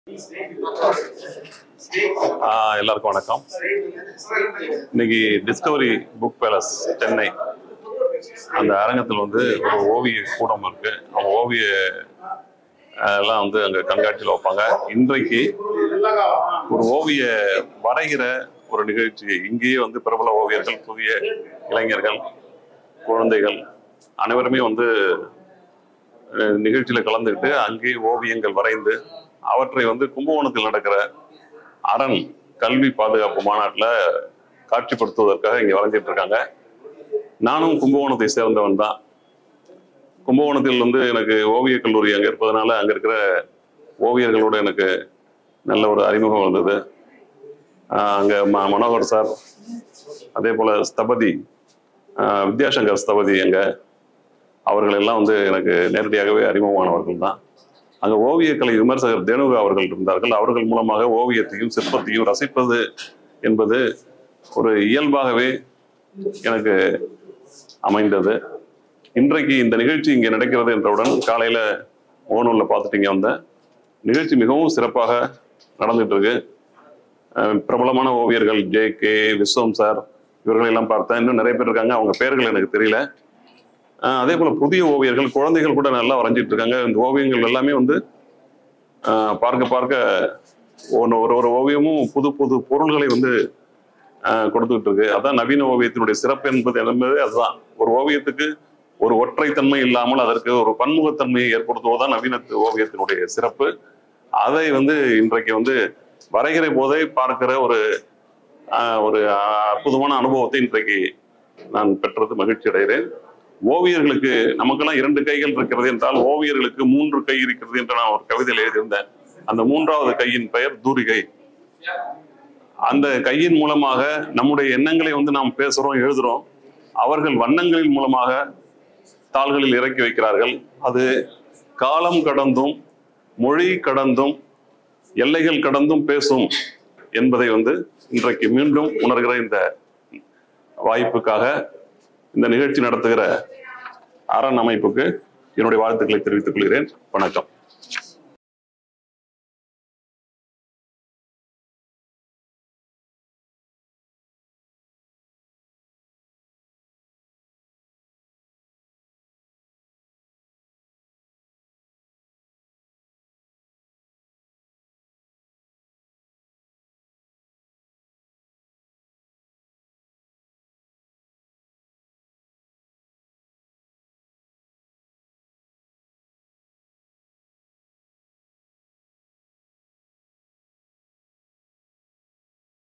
ஆஹ் எல்லாருக்கும் வணக்கம் இன்னைக்கு டிஸ்கவரி புக் பேலஸ் சென்னை அந்த அரங்கத்தில் வந்து ஒரு ஓவிய கூடம் இருக்கு அவங்க ஓவிய ஆஹ், எல்லாம் வந்து அங்க கண்காட்சியில் வைப்பாங்க இன்றைக்கு ஒரு ஓவிய வரைகிற ஒரு நிகழ்ச்சி இங்கேயே வந்து பிரபல ஓவியர்கள் புதிய இளைஞர்கள் குழந்தைகள் அனைவருமே வந்து அஹ், நிகழ்ச்சியில கலந்துக்கிட்டு அங்கேயே ஓவியங்கள் வரைந்து அவற்றை வந்து கும்பகோணத்தில் நடக்கிற அரண் கல்வி பாதுகாப்பு மாநாட்டில் காட்சிப்படுத்துவதற்காக இங்கே வரைஞ்சிட்டு இருக்காங்க நானும் கும்பகோணத்தை சேர்ந்தவன் தான் கும்பகோணத்தில் வந்து எனக்கு ஓவியக் கல்லூரி அங்கே இருப்பதனால அங்கே இருக்கிற ஓவியர்களோட எனக்கு நல்ல ஒரு அறிமுகம் வந்தது ஆஹ் அங்க ம மனோகர் சார் அதே போல ஸ்தபதி ஆஹ் வித்யாசங்கர் ஸ்தபதி அங்க அவர்கள் எல்லாம் வந்து எனக்கு நேரடியாகவே அறிமுகமானவர்கள் தான் அங்க ஓவியக்கலை விமர்சகர் தேனுகா அவர்கள் இருந்தார்கள் அவர்கள் மூலமாக ஓவியத்தையும் சிற்பத்தையும் ரசிப்பது என்பது ஒரு இயல்பாகவே எனக்கு அமைந்தது இன்றைக்கு இந்த நிகழ்ச்சி இங்கே நடக்கிறது என்றவுடன் காலையில ஓனூர்ல பார்த்துட்டு இங்க வந்தேன் நிகழ்ச்சி மிகவும் சிறப்பாக நடந்துட்டு இருக்கு அஹ் பிரபலமான ஓவியர்கள் ஜே கே விஸ்வம் சார் இவர்களை எல்லாம் பார்த்தேன் இன்னும் நிறைய பேர் இருக்காங்க அவங்க பெயர்கள் எனக்கு தெரியல அஹ் அதே போல புதிய ஓவியர்கள் குழந்தைகள் கூட நல்லா வரைஞ்சிட்டு இருக்காங்க இந்த ஓவியங்கள் எல்லாமே வந்து அஹ் பார்க்க பார்க்க ஒன்று ஒரு ஒரு ஓவியமும் புது புது பொருள்களை வந்து அஹ் கொடுத்துக்கிட்டு இருக்கு அதான் நவீன ஓவியத்தினுடைய சிறப்பு என்பது என்பது அதுதான் ஒரு ஓவியத்துக்கு ஒரு ஒற்றைத்தன்மை இல்லாமல் அதற்கு ஒரு பன்முகத்தன்மையை ஏற்படுத்துவதுதான் நவீன ஓவியத்தினுடைய சிறப்பு அதை வந்து இன்றைக்கு வந்து வரைகிற போதே பார்க்கிற ஒரு ஆஹ், ஒரு அற்புதமான அனுபவத்தை இன்றைக்கு நான் பெற்றது மகிழ்ச்சி அடைகிறேன் ஓவியர்களுக்கு நமக்கெல்லாம் இரண்டு கைகள் இருக்கிறது என்றால் ஓவியர்களுக்கு மூன்று கை இருக்கிறது என்று நான் ஒரு கவிதையில் எழுதியிருந்தேன் அந்த மூன்றாவது கையின் பெயர் தூரிகை அந்த கையின் மூலமாக நம்முடைய எண்ணங்களை வந்து நாம் பேசுறோம் எழுதுறோம் அவர்கள் வண்ணங்களின் மூலமாக தாள்களில் இறக்கி வைக்கிறார்கள் அது காலம் கடந்தும் மொழி கடந்தும் எல்லைகள் கடந்தும் பேசும் என்பதை வந்து இன்றைக்கு மீண்டும் உணர்கிற இந்த வாய்ப்புக்காக இந்த நிகழ்ச்சி நடத்துகிற அரண் அமைப்புக்கு என்னுடைய வாழ்த்துக்களை தெரிவித்துக் கொள்கிறேன் வணக்கம்